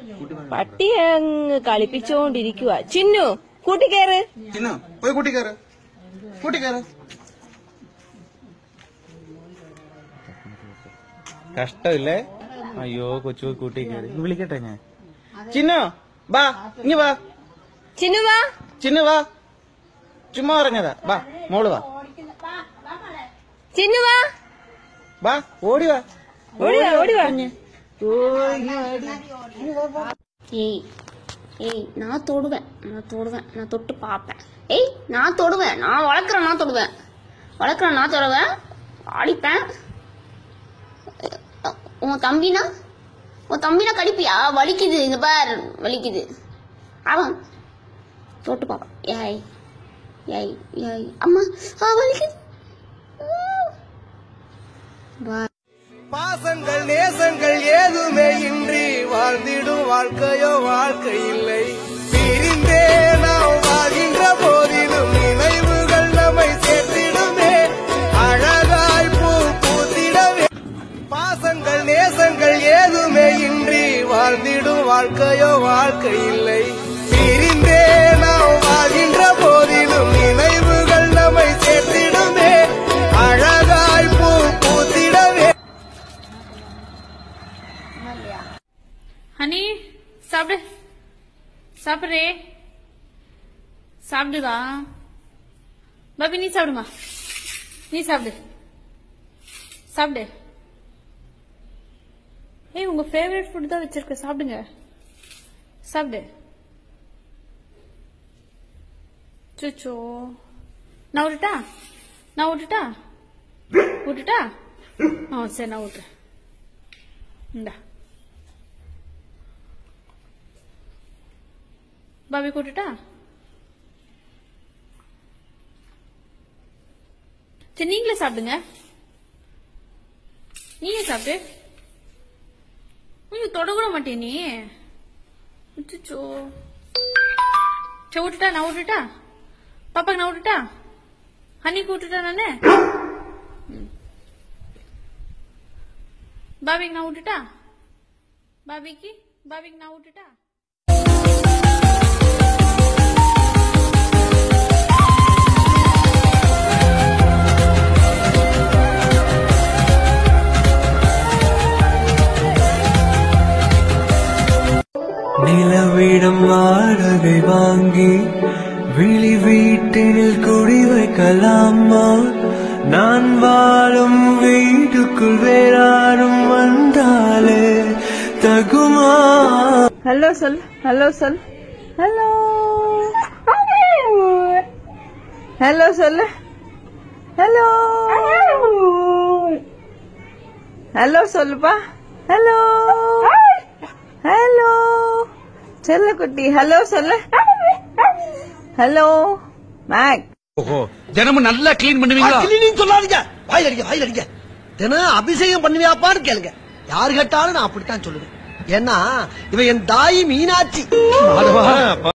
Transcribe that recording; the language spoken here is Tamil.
പട്ടി അങ്ങ് കളിപ്പിച്ചോണ്ടിരിക്കുക ചിന്നു കൂട്ടിക്കേറ് ചിന്നു പോയി കൂട്ടിക്കയറ് കൂട്ടിക്കയറ് കഷ്ടമില്ലേ അയ്യോ കൊച്ചു പോയി കൂട്ടി കയറി ഇങ്ങ് വിളിക്കട്ടെ ഞാൻ ചിന്നു ബാ ഇങ്ങ് വാ ചിന്നു വാ ചിന്നു വാ ചുമ്മാ പറഞ്ഞതാ ബാ മോള് വാ ചിന്നു വാ ബാ ഓടി വാ ഓടി വാ ഓടി വാ ஏய் ஏய் நான் தொடுவேன் நான் தொடுவேன் நான் தொட்டு பார்ப்பேன் ஏய் நான் தொடுவேன் நான் வளர்க்குறேன் நான் தொடுவேன் வளர்க்குறேன் நான் தொடுவேன் அடிப்பேன் அஹ், உன் தம்பினா உன் தம்பினா கடிப்பியா வலிக்குது இந்த பார் வலிக்குது அவன் தொட்டு பார்ப்பான் ஏய் ஏய் ஏய் அம்மா ஆ வலிக்குது வா பாசங்கள் நேசங்கள் ஏதுமே இன்றி வாழ்ந்திடும் வாழ்க்கையோ வாழ்க்கை இல்லை பிரிந்தே நாம் வாழ்கின்ற போதிலும் நினைவுகள் நம்மை சேர்த்திடுமே அழகாய் பூ பூத்திடவே பாசங்கள் நேசங்கள் ஏதுமே இன்றி வாழ்ந்திடும் வாழ்க்கையோ வாழ்க்கை இல்லை பிரிந்தே நாம் வாழ்கின்ற போதிலும் நினைவுகள் நம்மை சேர்த்திடுமே அழகாய் பூ பூத்திடவே ஹனி சாப்பிடு சாப்பிட்றே சாப்பிடுடா பாபி நீ சாப்பிடுமா நீ சாப்பிடு சாப்பிடு ஏய் உங்க ஃபேவரட் ஃபுட் தான் வச்சிருக்க சாப்பிடுங்க சாப்பிடு சுச்சோ நான் விட்டுட்டா நான் விட்டுட்டா விட்டுட்டா ஆ சரி நான் விட்டுறேன் இந்தா பாபி கூட்டுட்டா சரி நீங்களே சாப்பிடுங்க நீயே சாப்பிடு ஐயோ தொட கூட மாட்டே நீ அச்சச்சோ சரி விட்டுட்டா நான் விட்டுட்டா பாப்பாக்கு நான் விட்டுட்டா ஹனிக்கு விட்டுட்டா நானு ம். பாபிக்கு நான் விட்டுட்டா பாபிக்கு பாபிக்கு நான் விட்டுட்டா நிலவிடம் வாடகை வாங்கி விழி வீட்டினில் குடி வைக்கலாமா நான் வாழும் வீட்டுக்குள் வேறாரும் வந்தாலே தகுமா ஹலோ சொல் ஹலோ சொல் ஹலோ ஹலோ சொல்லு ஹலோ ஹலோ சொல்லுப்பா ஹலோ ஹலோ செல்ல குட்டி ஹலோ சொல்லு ஹலோ மேக் ஓஹோ தினமும் நல்லா கிளீன் பண்ணுவீங்களா கிளீனிங் சொல்லாதீங்க வாயில் அடிக்க வாயில் அடிக்க தினம் அபிஷேகம் பண்ணுவியாப்பான்னு கேளுங்க யாரு கேட்டாலும் நான் அப்படித்தான் சொல்லுவேன் ஏன்னா இவன் என் தாய் மீனாட்சி அதுவா